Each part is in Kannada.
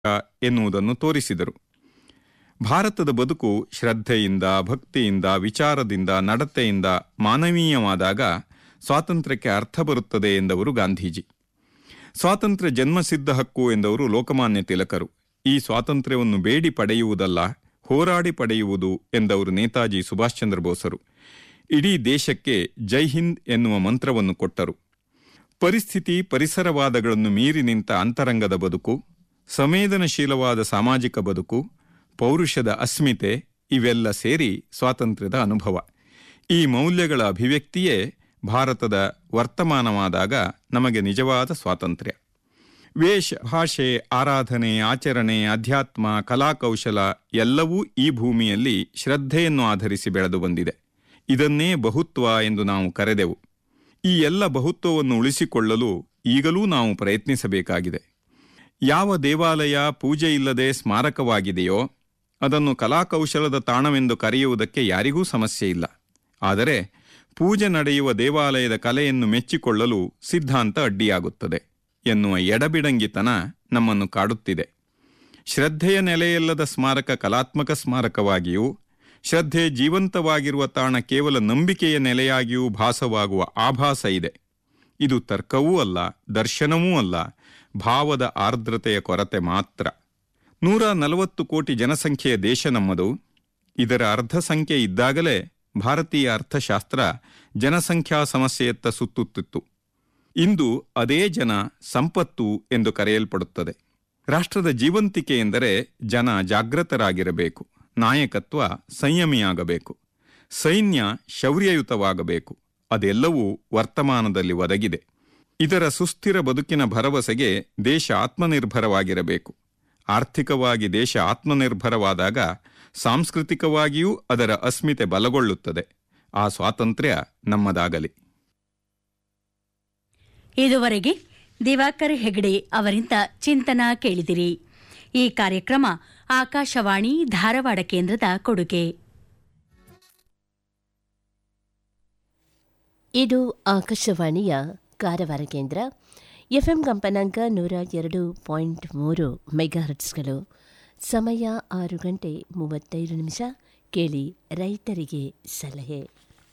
ಎನ್ನುವುದನ್ನು ತೋರಿಸಿದರು ಭಾರತದ ಬದುಕು ಶ್ರದ್ಧೆಯಿಂದ ಭಕ್ತಿಯಿಂದ ವಿಚಾರದಿಂದ ನಡತೆಯಿಂದ ಮಾನವೀಯವಾದಾಗ ಸ್ವಾತಂತ್ರ್ಯಕ್ಕೆ ಅರ್ಥ ಬರುತ್ತದೆ ಎಂದವರು ಗಾಂಧೀಜಿ ಸ್ವಾತಂತ್ರ್ಯ ಜನ್ಮಸಿದ್ಧ ಹಕ್ಕು ಎಂದವರು ಲೋಕಮಾನ್ಯ ತಿಲಕರು ಈ ಸ್ವಾತಂತ್ರ್ಯವನ್ನು ಬೇಡಿ ಪಡೆಯುವುದಲ್ಲ ಹೋರಾಡಿ ಪಡೆಯುವುದು ಎಂದವರು ನೇತಾಜಿ ಸುಭಾಷ್ ಚಂದ್ರ ಬೋಸರು ಇಡೀ ದೇಶಕ್ಕೆ ಜೈ ಹಿಂದ್ ಎನ್ನುವ ಮಂತ್ರವನ್ನು ಕೊಟ್ಟರು ಪರಿಸ್ಥಿತಿ ಪರಿಸರವಾದಗಳನ್ನು ಮೀರಿ ನಿಂತ ಅಂತರಂಗದ ಬದುಕು ಸಂವೇದನಶೀಲವಾದ ಸಾಮಾಜಿಕ ಬದುಕು ಪೌರುಷದ ಅಸ್ಮಿತೆ ಇವೆಲ್ಲ ಸೇರಿ ಸ್ವಾತಂತ್ರ್ಯದ ಅನುಭವ ಈ ಮೌಲ್ಯಗಳ ಅಭಿವ್ಯಕ್ತಿಯೇ ಭಾರತದ ವರ್ತಮಾನವಾದಾಗ ನಮಗೆ ನಿಜವಾದ ಸ್ವಾತಂತ್ರ್ಯ ವೇಷ ಭಾಷೆ ಆರಾಧನೆ ಆಚರಣೆ ಅಧ್ಯಾತ್ಮ ಕಲಾಕೌಶಲ ಎಲ್ಲವೂ ಈ ಭೂಮಿಯಲ್ಲಿ ಶ್ರದ್ಧೆಯನ್ನು ಆಧರಿಸಿ ಬೆಳೆದು ಬಂದಿದೆ ಇದನ್ನೇ ಬಹುತ್ವ ಎಂದು ನಾವು ಕರೆದೆವು ಈ ಎಲ್ಲ ಬಹುತ್ವವನ್ನು ಉಳಿಸಿಕೊಳ್ಳಲು ಈಗಲೂ ನಾವು ಪ್ರಯತ್ನಿಸಬೇಕಾಗಿದೆ ಯಾವ ದೇವಾಲಯ ಪೂಜೆ ಇಲ್ಲದೆ ಸ್ಮಾರಕವಾಗಿದೆಯೋ ಅದನ್ನು ಕಲಾಕೌಶಲದ ತಾಣವೆಂದು ಕರೆಯುವುದಕ್ಕೆ ಯಾರಿಗೂ ಸಮಸ್ಯೆ ಇಲ್ಲ ಆದರೆ ಪೂಜೆ ನಡೆಯುವ ದೇವಾಲಯದ ಕಲೆಯನ್ನು ಮೆಚ್ಚಿಕೊಳ್ಳಲು ಸಿದ್ಧಾಂತ ಅಡ್ಡಿಯಾಗುತ್ತದೆ ಎನ್ನುವ ಎಡಬಿಡಂಗಿತನ ನಮ್ಮನ್ನು ಕಾಡುತ್ತಿದೆ ಶ್ರದ್ಧೆಯ ನೆಲೆಯಲ್ಲದ ಸ್ಮಾರಕ ಕಲಾತ್ಮಕ ಸ್ಮಾರಕವಾಗಿಯೂ ಶ್ರದ್ಧೆ ಜೀವಂತವಾಗಿರುವ ತಾಣ ಕೇವಲ ನಂಬಿಕೆಯ ನೆಲೆಯಾಗಿಯೂ ಭಾಸವಾಗುವ ಆಭಾಸ ಇದೆ ಇದು ತರ್ಕವೂ ಅಲ್ಲ ದರ್ಶನವೂ ಅಲ್ಲ ಭಾವದ ಆರ್ದ್ರತೆಯ ಕೊರತೆ ಮಾತ್ರ ನೂರ ನಲವತ್ತು ಕೋಟಿ ಜನಸಂಖ್ಯೆಯ ದೇಶ ನಮ್ಮದು ಇದರ ಅರ್ಧ ಸಂಖ್ಯೆ ಇದ್ದಾಗಲೇ ಭಾರತೀಯ ಅರ್ಥಶಾಸ್ತ್ರ ಜನಸಂಖ್ಯಾ ಸಮಸ್ಯೆಯತ್ತ ಸುತ್ತುತ್ತಿತ್ತು ಇಂದು ಅದೇ ಜನ ಸಂಪತ್ತು ಎಂದು ಕರೆಯಲ್ಪಡುತ್ತದೆ ರಾಷ್ಟ್ರದ ಜೀವಂತಿಕೆ ಎಂದರೆ ಜನ ಜಾಗೃತರಾಗಿರಬೇಕು ನಾಯಕತ್ವ ಸಂಯಮಿಯಾಗಬೇಕು ಸೈನ್ಯ ಶೌರ್ಯಯುತವಾಗಬೇಕು ಅದೆಲ್ಲವೂ ವರ್ತಮಾನದಲ್ಲಿ ಒದಗಿದೆ ಇದರ ಸುಸ್ಥಿರ ಬದುಕಿನ ಭರವಸೆಗೆ ದೇಶ ಆತ್ಮನಿರ್ಭರವಾಗಿರಬೇಕು ಆರ್ಥಿಕವಾಗಿ ದೇಶ ಆತ್ಮನಿರ್ಭರವಾದಾಗ ಸಾಂಸ್ಕೃತಿಕವಾಗಿಯೂ ಅದರ ಅಸ್ಮಿತೆ ಬಲಗೊಳ್ಳುತ್ತದೆ ಆ ಸ್ವಾತಂತ್ರ್ಯ ನಮ್ಮದಾಗಲಿ ಇದುವರೆಗೆ ದಿವಾಕರ್ ಹೆಗಡೆ ಅವರಿಂದ ಚಿಂತನ ಕೇಳಿದಿರಿ ಈ ಕಾರ್ಯಕ್ರಮ ಆಕಾಶವಾಣಿ ಧಾರವಾಡ ಕೇಂದ್ರದ ಕೊಡುಗೆ ಇದು ಆಕಾಶವಾಣಿಯ ಕಾರವಾರ ಕೇಂದ್ರ ಎಫ್ಎಂ ಕಂಪನಾಂಕ ನೂರ ಎರಡು ಪಾಯಿಂಟ್ ಮೂರು ಮೆಗಾಹರ್ಟ್ಸ್ಗಳು ಸಮಯ ಆರು ಗಂಟೆ ಮೂವತ್ತೈದು ನಿಮಿಷ ಕೇಳಿ ರೈತರಿಗೆ ಸಲಹೆ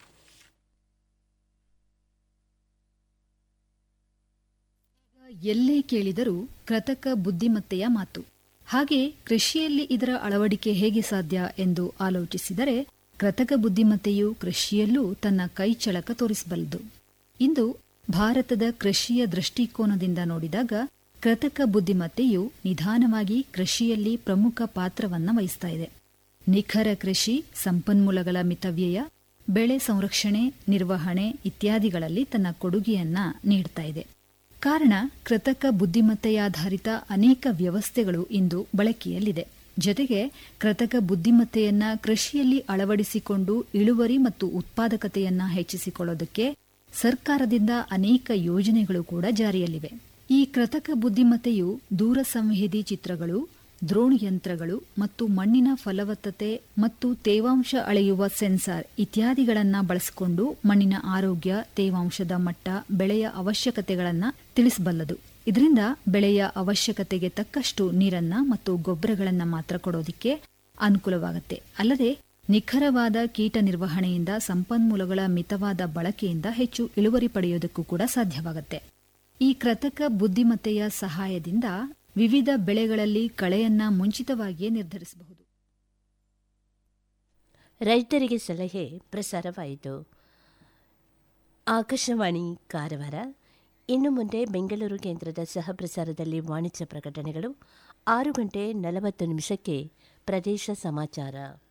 ಎಲ್ಲೇ ಕೇಳಿದರೂ ಕೃತಕ ಬುದ್ಧಿಮತ್ತೆಯ ಮಾತು ಹಾಗೆ ಕೃಷಿಯಲ್ಲಿ ಇದರ ಅಳವಡಿಕೆ ಹೇಗೆ ಸಾಧ್ಯ ಎಂದು ಆಲೋಚಿಸಿದರೆ ಕೃತಕ ಬುದ್ಧಿಮತ್ತೆಯು ಕೃಷಿಯಲ್ಲೂ ತನ್ನ ಕೈಚಳಕ ತೋರಿಸಬಲ್ಲದು ಇಂದು ಭಾರತದ ಕೃಷಿಯ ದೃಷ್ಟಿಕೋನದಿಂದ ನೋಡಿದಾಗ ಕೃತಕ ಬುದ್ಧಿಮತ್ತೆಯು ನಿಧಾನವಾಗಿ ಕೃಷಿಯಲ್ಲಿ ಪ್ರಮುಖ ಪಾತ್ರವನ್ನ ವಹಿಸ್ತಾ ಇದೆ ನಿಖರ ಕೃಷಿ ಸಂಪನ್ಮೂಲಗಳ ಮಿತವ್ಯಯ ಬೆಳೆ ಸಂರಕ್ಷಣೆ ನಿರ್ವಹಣೆ ಇತ್ಯಾದಿಗಳಲ್ಲಿ ತನ್ನ ಕೊಡುಗೆಯನ್ನ ನೀಡ್ತಾ ಇದೆ ಕಾರಣ ಕೃತಕ ಬುದ್ಧಿಮತ್ತೆಯಾಧಾರಿತ ಅನೇಕ ವ್ಯವಸ್ಥೆಗಳು ಇಂದು ಬಳಕೆಯಲ್ಲಿದೆ ಜೊತೆಗೆ ಕೃತಕ ಬುದ್ಧಿಮತ್ತೆಯನ್ನ ಕೃಷಿಯಲ್ಲಿ ಅಳವಡಿಸಿಕೊಂಡು ಇಳುವರಿ ಮತ್ತು ಉತ್ಪಾದಕತೆಯನ್ನ ಹೆಚ್ಚಿಸಿಕೊಳ್ಳೋದಕ್ಕೆ ಸರ್ಕಾರದಿಂದ ಅನೇಕ ಯೋಜನೆಗಳು ಕೂಡ ಜಾರಿಯಲ್ಲಿವೆ ಈ ಕೃತಕ ಬುದ್ಧಿಮತ್ತೆಯು ದೂರ ಸಂವೇದಿ ಚಿತ್ರಗಳು ದ್ರೋಣ್ ಯಂತ್ರಗಳು ಮತ್ತು ಮಣ್ಣಿನ ಫಲವತ್ತತೆ ಮತ್ತು ತೇವಾಂಶ ಅಳೆಯುವ ಸೆನ್ಸಾರ್ ಇತ್ಯಾದಿಗಳನ್ನ ಬಳಸಿಕೊಂಡು ಮಣ್ಣಿನ ಆರೋಗ್ಯ ತೇವಾಂಶದ ಮಟ್ಟ ಬೆಳೆಯ ಅವಶ್ಯಕತೆಗಳನ್ನ ತಿಳಿಸಬಲ್ಲದು ಇದರಿಂದ ಬೆಳೆಯ ಅವಶ್ಯಕತೆಗೆ ತಕ್ಕಷ್ಟು ನೀರನ್ನ ಮತ್ತು ಗೊಬ್ಬರಗಳನ್ನ ಮಾತ್ರ ಕೊಡೋದಿಕ್ಕೆ ಅನುಕೂಲವಾಗುತ್ತೆ ಅಲ್ಲದೆ ನಿಖರವಾದ ಕೀಟ ನಿರ್ವಹಣೆಯಿಂದ ಸಂಪನ್ಮೂಲಗಳ ಮಿತವಾದ ಬಳಕೆಯಿಂದ ಹೆಚ್ಚು ಇಳುವರಿ ಪಡೆಯೋದಕ್ಕೂ ಕೂಡ ಸಾಧ್ಯವಾಗುತ್ತೆ ಈ ಕೃತಕ ಬುದ್ಧಿಮತ್ತೆಯ ಸಹಾಯದಿಂದ ವಿವಿಧ ಬೆಳೆಗಳಲ್ಲಿ ಕಳೆಯನ್ನ ಮುಂಚಿತವಾಗಿಯೇ ನಿರ್ಧರಿಸಬಹುದು ರೈತರಿಗೆ ಸಲಹೆ ಪ್ರಸಾರವಾಯಿತು ಆಕಾಶವಾಣಿ ಕಾರವಾರ ಇನ್ನು ಮುಂದೆ ಬೆಂಗಳೂರು ಕೇಂದ್ರದ ಸಹ ಪ್ರಸಾರದಲ್ಲಿ ವಾಣಿಜ್ಯ ಪ್ರಕಟಣೆಗಳು ಆರು ಗಂಟೆ ನಲವತ್ತು ನಿಮಿಷಕ್ಕೆ ಪ್ರದೇಶ ಸಮಾಚಾರ